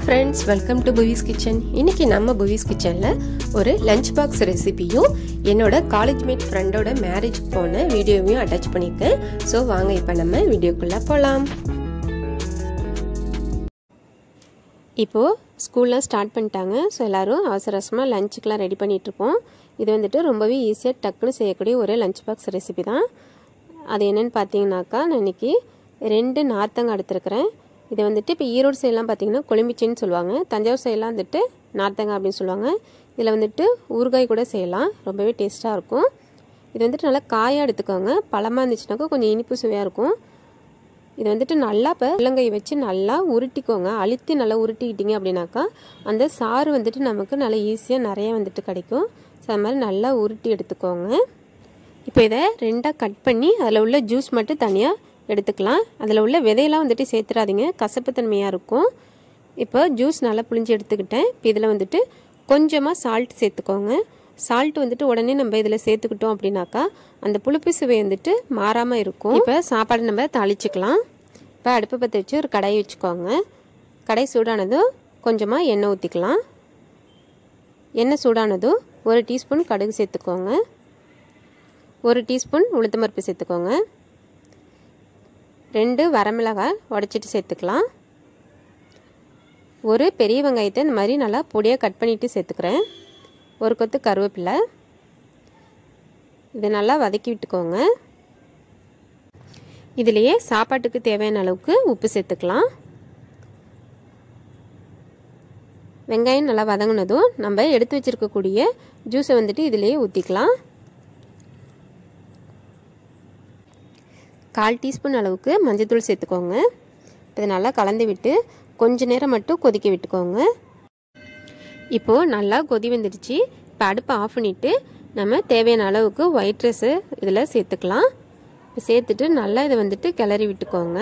friends welcome to Buvi's kitchen இன்னைக்கு நம்ம புவிஸ் கிச்சனில் ஒரு லஞ்ச் பாக்ஸ் ரெசிபியும் என்னோட காலேஜ் மேட் ஃப்ரெண்டோட மேரேஜ் போன வீடியோவையும் அட்டாச் பண்ணியிருக்கேன் ஸோ வாங்க இப்போ நம்ம வீடியோக்குள்ளே போகலாம் இப்போது ஸ்கூல்லாம் ஸ்டார்ட் பண்ணிட்டாங்க ஸோ எல்லோரும் அவசர அவசரமாக லஞ்சுக்கெலாம் ரெடி பண்ணிகிட்ருக்கோம் இது வந்துட்டு ரொம்பவே ஈஸியாக டக்குன்னு செய்யக்கூடிய ஒரு லஞ்ச் பாக்ஸ் ரெசிபி தான் அது என்னென்னு பார்த்தீங்கன்னாக்கா நான் இன்றைக்கி ரெண்டு நார்த்தங்காய் எடுத்துருக்கிறேன் இதை வந்துட்டு இப்போ ஈரோடு சைட்லாம் பார்த்தீங்கன்னா கொழும்பிச்சின்னு சொல்லுவாங்க தஞ்சாவூர் சைட்லாம் வந்துட்டு நார்த்தங்காய் அப்படின்னு சொல்லுவாங்க இதில் வந்துட்டு ஊறுகாய் கூட செய்யலாம் ரொம்பவே டேஸ்ட்டாக இருக்கும் இது வந்துட்டு நல்லா காயாக எடுத்துக்கோங்க பழமாக இருந்துச்சுனாக்கா கொஞ்சம் இனிப்பு சுவையாக இருக்கும் இது வந்துட்டு நல்லா இப்போ உள்ளங்கை வச்சு நல்லா உருட்டிக்கோங்க அழுத்தி நல்லா உருட்டிக்கிட்டீங்க அப்படின்னாக்கா அந்த சாறு வந்துட்டு நமக்கு நல்லா ஈஸியாக நிறைய வந்துட்டு கிடைக்கும் ஸோ அது மாதிரி நல்லா உருட்டி எடுத்துக்கோங்க இப்போ இதை ரெண்டாக கட் பண்ணி அதில் உள்ள ஜூஸ் மட்டும் தனியாக எடுத்துக்கலாம் அதில் உள்ள விதையெல்லாம் வந்துட்டு சேர்த்துறாதீங்க கசப்பு தன்மையாக இருக்கும் இப்போ ஜூஸ் நல்லா புளிஞ்சு எடுத்துக்கிட்டேன் இப்போ இதில் வந்துட்டு கொஞ்சமாக சால்ட் சேர்த்துக்கோங்க சால்ட் வந்துட்டு உடனே நம்ம இதில் சேர்த்துக்கிட்டோம் அப்படின்னாக்கா அந்த புளிப்பு சுவை வந்துட்டு மாறாமல் இருக்கும் இப்போ சாப்பாடு நம்ம தாளிச்சுக்கலாம் இப்போ அடுப்பு பற்ற வச்சு ஒரு கடாய் வச்சுக்கோங்க கடாய் சூடானதும் கொஞ்சமாக எண்ணெய் ஊற்றிக்கலாம் எண்ணெய் சூடானதும் ஒரு டீஸ்பூன் கடுகு சேர்த்துக்கோங்க ஒரு டீஸ்பூன் உளுத்தம்பருப்பு சேர்த்துக்கோங்க ரெண்டு வரமிளகாய் உடச்சிட்டு சேர்த்துக்கலாம் ஒரு பெரிய வெங்காயத்தை இந்த மாதிரி நல்லா பொடியாக கட் பண்ணிவிட்டு சேர்த்துக்கிறேன் ஒரு கொத்து கருவேப்பிலை இதை நல்லா வதக்கி விட்டுக்கோங்க இதுலேயே சாப்பாட்டுக்கு தேவையான அளவுக்கு உப்பு சேர்த்துக்கலாம் வெங்காயம் நல்லா வதங்கினதும் நம்ம எடுத்து வச்சுருக்கக்கூடிய ஜூஸை வந்துட்டு இதிலேயே ஊற்றிக்கலாம் கால் டீஸ்பூன் அளவுக்கு மஞ்சள்தூள் சேர்த்துக்கோங்க இதை நல்லா கலந்து விட்டு கொஞ்ச நேரம் மட்டும் கொதிக்க விட்டுக்கோங்க இப்போது நல்லா கொதி வந்துடுச்சு இப்போ அடுப்பை ஆஃப் பண்ணிவிட்டு நம்ம தேவையான அளவுக்கு ஒயிட் ரைஸு இதில் சேர்த்துக்கலாம் இப்போ சேர்த்துட்டு நல்லா இதை வந்துட்டு கிளறி விட்டுக்கோங்க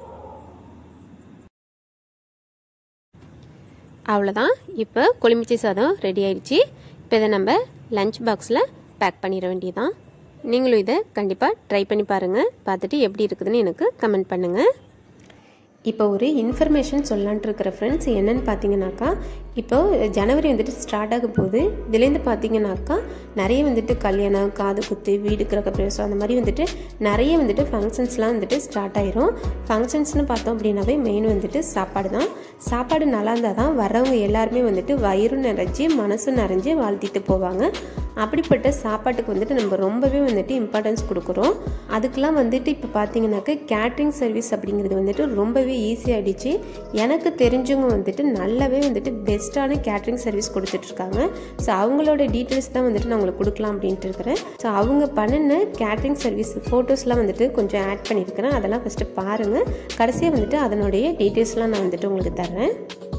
அவ்வளோதான் இப்போ கொழுமிச்சி சாதம் ரெடி ஆயிடுச்சு இப்போ இதை நம்ம லஞ்ச் பாக்ஸில் பேக் பண்ணிட வேண்டியதான் நீங்களும் இதை கண்டிப்பாக ட்ரை பண்ணி பாருங்கள் பார்த்துட்டு எப்படி இருக்குதுன்னு எனக்கு கமெண்ட் பண்ணுங்கள் இப்போ ஒரு இன்ஃபர்மேஷன் சொல்லலான்ட்டு இருக்கிற ஃப்ரெண்ட்ஸ் என்னென்னு பார்த்தீங்கன்னாக்கா இப்போ ஜனவரி வந்துட்டு ஸ்டார்ட் ஆக போகுது இதுலேருந்து பார்த்தீங்கன்னாக்கா நிறைய வந்துட்டு கல்யாணம் காது குத்து வீடு கிரக பிரவேசம் அந்த மாதிரி வந்துட்டு நிறைய வந்துட்டு ஃபங்க்ஷன்ஸ்லாம் வந்துட்டு ஸ்டார்ட் ஆயிரும் ஃபங்க்ஷன்ஸ்னு பார்த்தோம் அப்படின்னாவே மெயின் வந்துட்டு சாப்பாடு தான் சாப்பாடு நல்லா இருந்தால் தான் வர்றவங்க எல்லாருமே வந்துட்டு வயிறும் நிறைஞ்சி மனசும் நிறைஞ்சு வாழ்த்திட்டு போவாங்க அப்படிப்பட்ட சாப்பாட்டுக்கு வந்துட்டு நம்ம ரொம்பவே வந்துட்டு இம்பார்ட்டன்ஸ் கொடுக்குறோம் அதுக்கெலாம் வந்துட்டு இப்போ பார்த்தீங்கன்னாக்கா கேட்ரிங் சர்வீஸ் அப்படிங்கிறது வந்துட்டு ரொம்பவே ஈஸியாகிடுச்சு எனக்கு தெரிஞ்சவங்க வந்துட்டு நல்லாவே வந்துட்டு பெஸ்ட்டான கேட்ரிங் சர்வீஸ் கொடுத்துட்ருக்காங்க ஸோ அவங்களோட டீட்டெயில்ஸ் தான் வந்துட்டு நான் உங்களுக்கு கொடுக்கலாம் அப்படின்ட்டு இருக்கிறேன் ஸோ அவங்க பண்ணின கேட்ரிங் சர்வீஸ் ஃபோட்டோஸ்லாம் வந்துட்டு கொஞ்சம் ஆட் பண்ணியிருக்கிறேன் அதெல்லாம் ஃபஸ்ட்டு பாருங்கள் கடைசியாக வந்துட்டு அதனுடைய டீட்டெயில்ஸ்லாம் நான் வந்துட்டு உங்களுக்கு தர்றேன்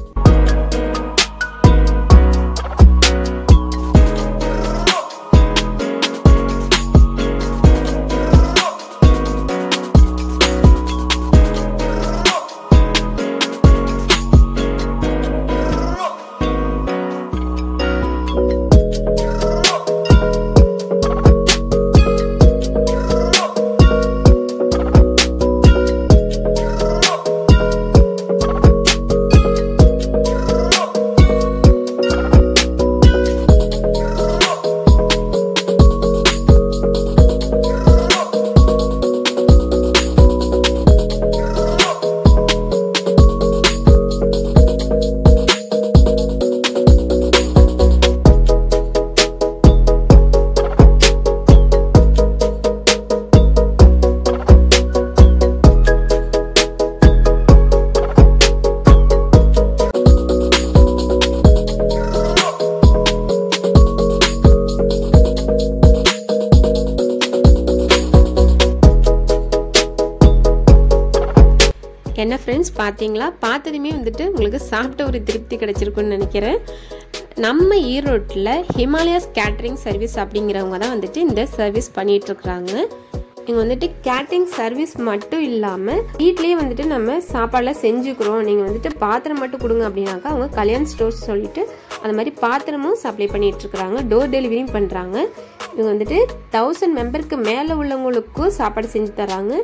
என்ன ஃப்ரெண்ட்ஸ் பார்த்தீங்களா பார்த்ததுமே வந்துட்டு உங்களுக்கு சாப்பிட்ட ஒரு திருப்தி கிடைச்சிருக்குன்னு நினைக்கிறேன் நம்ம ஈரோட்டில் ஹிமாலயாஸ் கேட்ரிங் சர்வீஸ் அப்படிங்கிறவங்க தான் வந்துட்டு இந்த சர்வீஸ் பண்ணிட்டு இருக்கிறாங்க இங்கே வந்துட்டு கேட்ரிங் சர்வீஸ் மட்டும் இல்லாமல் வீட்லேயே வந்துட்டு நம்ம சாப்பாடெலாம் செஞ்சுக்கிறோம் நீங்கள் வந்துட்டு பாத்திரம் மட்டும் கொடுங்க அப்படின்னாக்கா அவங்க கல்யாண் ஸ்டோர்ஸ் சொல்லிட்டு அந்த மாதிரி பாத்திரமும் சப்ளை பண்ணிட்டு இருக்கிறாங்க டோர் டெலிவரியும் பண்ணுறாங்க இவங்க வந்துட்டு தௌசண்ட் மெம்பருக்கு மேலே உள்ளவங்களுக்கும் சாப்பாடு செஞ்சு தராங்க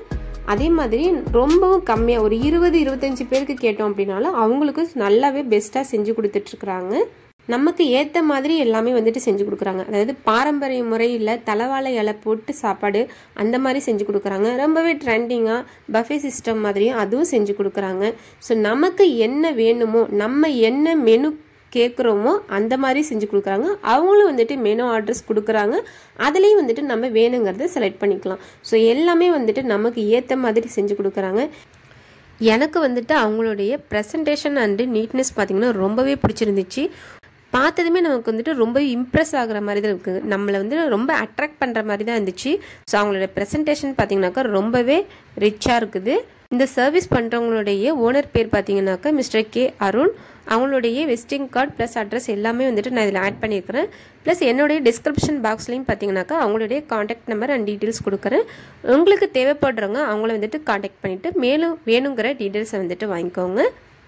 அதே மாதிரி ரொம்பவும் கம்மியாக ஒரு இருபது இருபத்தஞ்சி பேருக்கு கேட்டோம் அப்படின்னாலும் அவங்களுக்கு நல்லாவே பெஸ்ட்டாக செஞ்சு கொடுத்துட்ருக்குறாங்க நமக்கு ஏற்ற மாதிரி எல்லாமே வந்துட்டு செஞ்சு கொடுக்குறாங்க அதாவது பாரம்பரிய முறையில் தலைவாழை இலை போட்டு சாப்பாடு அந்த மாதிரி செஞ்சு கொடுக்குறாங்க ரொம்பவே ட்ரெண்டிங்காக பஃபே சிஸ்டம் மாதிரியும் அதுவும் செஞ்சு கொடுக்குறாங்க ஸோ நமக்கு என்ன வேணுமோ நம்ம என்ன மெனு கேட்குறோமோ அந்த மாதிரி செஞ்சு கொடுக்குறாங்க அவங்களும் வந்துட்டு மெனு ஆர்டர்ஸ் கொடுக்குறாங்க அதுலேயும் வந்துட்டு நம்ம வேணுங்கிறத செலக்ட் பண்ணிக்கலாம் ஸோ எல்லாமே வந்துட்டு நமக்கு ஏற்ற மாதிரி செஞ்சு கொடுக்குறாங்க எனக்கு வந்துட்டு அவங்களுடைய ப்ரெசன்டேஷன் அண்டு நீட்னஸ் பார்த்திங்கன்னா ரொம்பவே பிடிச்சிருந்துச்சு பார்த்ததுமே நமக்கு வந்துட்டு ரொம்ப இம்ப்ரெஸ் ஆகுற மாதிரி தான் இருக்குது நம்மளை வந்து ரொம்ப அட்ராக்ட் பண்ணுற மாதிரி தான் இருந்துச்சு ஸோ அவங்களோட ப்ரெசன்டேஷன் பார்த்தீங்கன்னாக்கா ரொம்பவே ரிச்சாக இருக்குது இந்த சர்வீஸ் பண்ணுறவங்களுடைய ஓனர் பேர் பார்த்தீங்கன்னாக்கா மிஸ்டர் கே அருண் அவங்களுடைய விசிட்டிங் கார்டு ப்ளஸ் அட்ரஸ் எல்லாமே வந்துட்டு நான் இதில் ஆட் பண்ணியிருக்கிறேன் ப்ளஸ் என்னுடைய டிஸ்கிரிப்ஷன் பாக்ஸ்லையும் பார்த்தீங்கன்னாக்கா அவங்களுடைய காண்டாக்ட் நம்பர் அண்ட் டீட்டெயில்ஸ் கொடுக்குறேன் உங்களுக்கு தேவைப்படுறவங்க அவங்கள வந்துட்டு காண்டாக்ட் பண்ணிவிட்டு மேலும் வேணுங்கிற டீட்டெயில்ஸை வந்துட்டு வாங்கிக்கோங்க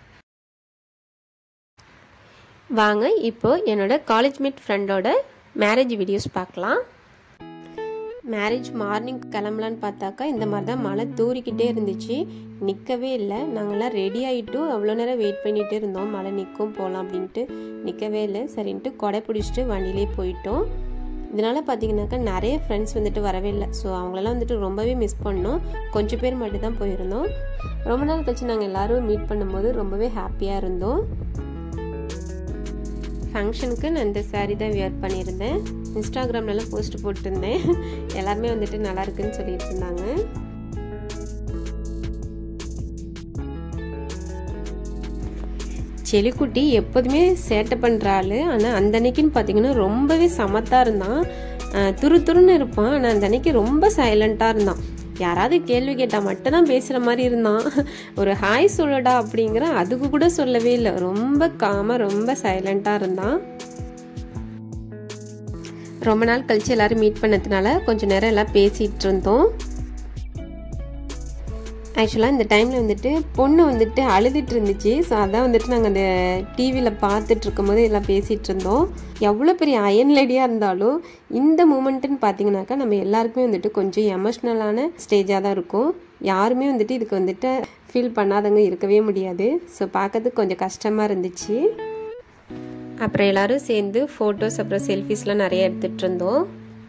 வாங்க இப்போ என்னோட காலேஜ் மேட் ஃப்ரெண்டோட மேரேஜ் வீடியோஸ் பார்க்கலாம் மேரேஜ் மார்னிங் கிளம்பலான்னு பார்த்தாக்கா இந்த மாதிரி தான் மழை தூரிக்கிட்டே இருந்துச்சு நிற்கவே இல்லை நாங்கள்லாம் ரெடி ஆகிட்டும் அவ்வளோ நேரம் வெயிட் பண்ணிகிட்டே இருந்தோம் மழை நிற்கும் போகலாம் அப்படின்ட்டு நிற்கவே இல்லை சரின்ட்டு கொடை பிடிச்சிட்டு வண்டியிலே போயிட்டோம் இதனால் பார்த்தீங்கன்னாக்கா நிறைய ஃப்ரெண்ட்ஸ் வந்துட்டு வரவே இல்லை ஸோ அவங்களெல்லாம் வந்துட்டு ரொம்பவே மிஸ் பண்ணோம் கொஞ்சம் பேர் மட்டும் தான் போயிருந்தோம் ரொம்ப நாள் கழிச்சு நாங்கள் எல்லோரும் மீட் பண்ணும்போது ரொம்பவே ஹாப்பியாக இருந்தோம் ஃபங்க்ஷனுக்கு நான் இந்த சாரீ தான் வியர் பண்ணியிருந்தேன் இன்ஸ்டாகிராம்லலாம் போஸ்ட் போட்டிருந்தேன் எல்லாருமே வந்துட்டு நல்லா இருக்குன்னு சொல்லிட்டு இருந்தாங்க செலிக்குட்டி எப்போதுமே சேட்டை பண்ணுற ஆள் ஆனால் அந்த அன்னைக்குன்னு பார்த்தீங்கன்னா ரொம்பவே சமத்தாக இருந்தான் துரு துருன்னு இருப்பான் ஆனால் அந்த அன்னைக்கு ரொம்ப சைலண்ட்டாக இருந்தான் யாராவது கேள்வி கேட்டால் மட்டும்தான் பேசுகிற மாதிரி இருந்தான் ஒரு ஹாய் சொல்லடா அப்படிங்கிற அதுக்கு கூட சொல்லவே இல்லை ரொம்ப காமாக ரொம்ப சைலண்ட்டாக இருந்தான் ரொம்ப நாள் கழித்து எல்லோரும் மீட் பண்ணதுனால கொஞ்சம் நேரம் எல்லாம் பேசிகிட்டு இருந்தோம் ஆக்சுவலாக இந்த டைமில் வந்துட்டு பொண்ணு வந்துட்டு அழுதுட்டு இருந்துச்சு ஸோ அதான் வந்துட்டு நாங்கள் அந்த டிவியில் பார்த்துட்டு இருக்கும்போது எல்லாம் பேசிகிட்டு இருந்தோம் எவ்வளோ பெரிய அயன் லேடியாக இருந்தாலும் இந்த மூமெண்ட்டுன்னு பார்த்தீங்கன்னாக்கா நம்ம எல்லாருக்குமே வந்துட்டு கொஞ்சம் எமோஷ்னலான ஸ்டேஜாக தான் இருக்கும் யாருமே வந்துட்டு இதுக்கு வந்துட்டு ஃபீல் பண்ணாதவங்க இருக்கவே முடியாது ஸோ பார்க்கறதுக்கு கொஞ்சம் கஷ்டமாக இருந்துச்சு அப்புறம் எல்லோரும் சேர்ந்து ஃபோட்டோஸ் அப்புறம் செல்ஃபிஸ்லாம் நிறைய எடுத்துகிட்டு இருந்தோம்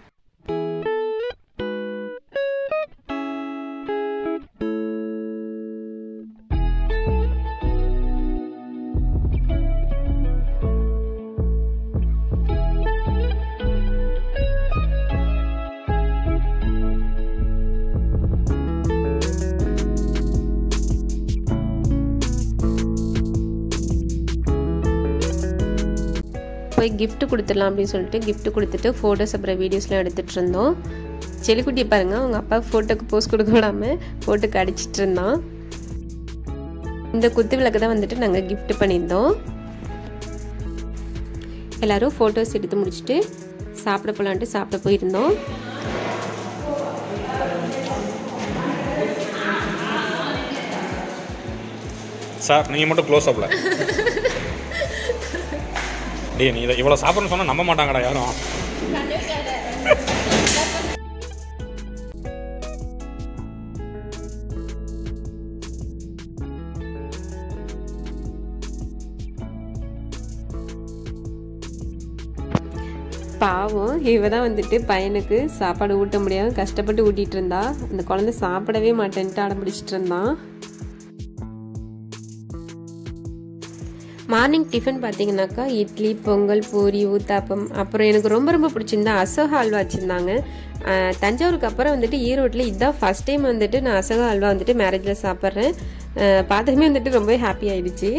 போய் கிஃப்ட் கொடுத்துடலாம் அப்படின்னு சொல்லிட்டு கிஃப்ட் கொடுத்துட்டு ஃபோட்டோஸ் அப்புறம் வீடியோஸ்லாம் எடுத்துகிட்டு இருந்தோம் செலிக்குட்டி பாருங்க அவங்க அப்பா ஃபோட்டோக்கு போஸ்ட் கொடுக்க விடாமல் ஃபோட்டோக்கு அடிச்சிட்டு இருந்தான் இந்த குத்து விளக்கு தான் வந்துட்டு நாங்கள் கிஃப்ட் பண்ணியிருந்தோம் எல்லோரும் ஃபோட்டோஸ் எடுத்து முடிச்சுட்டு சாப்பிட போகலான்ட்டு சாப்பிட போயிருந்தோம் சார் நீங்கள் மட்டும் க்ளோஸ் அப்பில் டேய் நீ இதை இவ்வளோ சாப்பிட்றன்னு சொன்னால் நம்ப மாட்டாங்கடா யாரும் பாவம் இவ தான் வந்துட்டு பையனுக்கு சாப்பாடு ஊட்ட முடியாமல் கஷ்டப்பட்டு ஊட்டிகிட்டு இருந்தா அந்த குழந்தை சாப்பிடவே மாட்டேன்ட்டு அடம் பிடிச்சிட்டு இருந்தான் மார்னிங் டிஃபன் பார்த்தீங்கன்னாக்கா இட்லி பொங்கல் பூரி ஊத்தாப்பம் அப்புறம் எனக்கு ரொம்ப ரொம்ப பிடிச்சிருந்தா அசோகா அல்வா வச்சுருந்தாங்க தஞ்சாவூருக்கு அப்புறம் வந்துட்டு ஈரோட்டில் இதுதான் ஃபஸ்ட் டைம் வந்துட்டு நான் அசோகா அல்வா வந்துட்டு மேரேஜில் சாப்பிட்றேன் பார்த்ததுமே வந்துட்டு ரொம்பவே ஹாப்பி ஆயிடுச்சு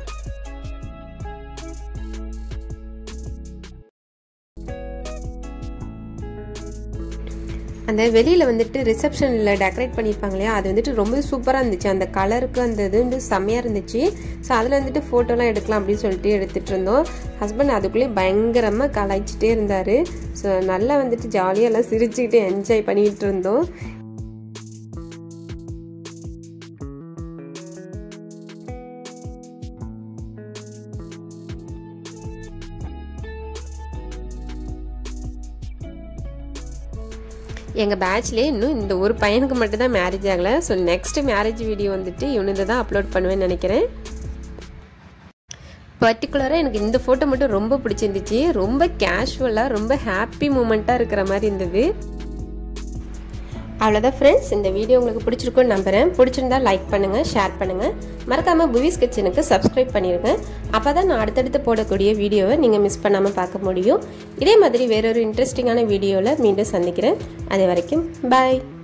அந்த வெளியில் வந்துட்டு ரிசப்ஷனில் டெக்கரேட் பண்ணியிருப்பாங்க இல்லையா அது வந்துட்டு ரொம்ப சூப்பராக இருந்துச்சு அந்த கலருக்கு அந்த இது வந்து செம்மையாக இருந்துச்சு ஸோ அதில் வந்துட்டு ஃபோட்டோலாம் எடுக்கலாம் அப்படின்னு சொல்லிட்டு எடுத்துகிட்டு இருந்தோம் ஹஸ்பண்ட் அதுக்குள்ளேயே பயங்கரமாக கலாய்ச்சிட்டே இருந்தார் ஸோ நல்லா வந்துட்டு ஜாலியாக எல்லாம் சிரிச்சுக்கிட்டு என்ஜாய் பண்ணிகிட்டு இருந்தோம் எங்கள் பேட்ச்லேயே இன்னும் இந்த ஒரு பையனுக்கு மட்டும் தான் மேரேஜ் ஆகலை ஸோ நெக்ஸ்ட் மேரேஜ் வீடியோ வந்துட்டு இவனுக்கு தான் அப்லோட் பண்ணுவேன்னு நினைக்கிறேன் பர்டிகுலராக எனக்கு இந்த ஃபோட்டோ மட்டும் ரொம்ப பிடிச்சிருந்துச்சு ரொம்ப கேஷுவலாக ரொம்ப ஹாப்பி மூமெண்ட்டாக இருக்கிற மாதிரி இருந்தது அவ்வளோதான் ஃப்ரெண்ட்ஸ் இந்த வீடியோ உங்களுக்கு பிடிச்சிருக்குன்னு நம்புகிறேன் பிடிச்சிருந்தா லைக் பண்ணுங்கள் ஷேர் பண்ணுங்கள் மறக்காமல் புவிஸ் கிச்சனுக்கு சப்ஸ்கிரைப் பண்ணிடுங்க அப்போ தான் நான் அடுத்தடுத்து போடக்கூடிய வீடியோவை நீங்கள் மிஸ் பண்ணாமல் பார்க்க முடியும் இதே மாதிரி வேறொரு இன்ட்ரெஸ்டிங்கான வீடியோவில் மீண்டும் சந்திக்கிறேன் அது வரைக்கும் பாய்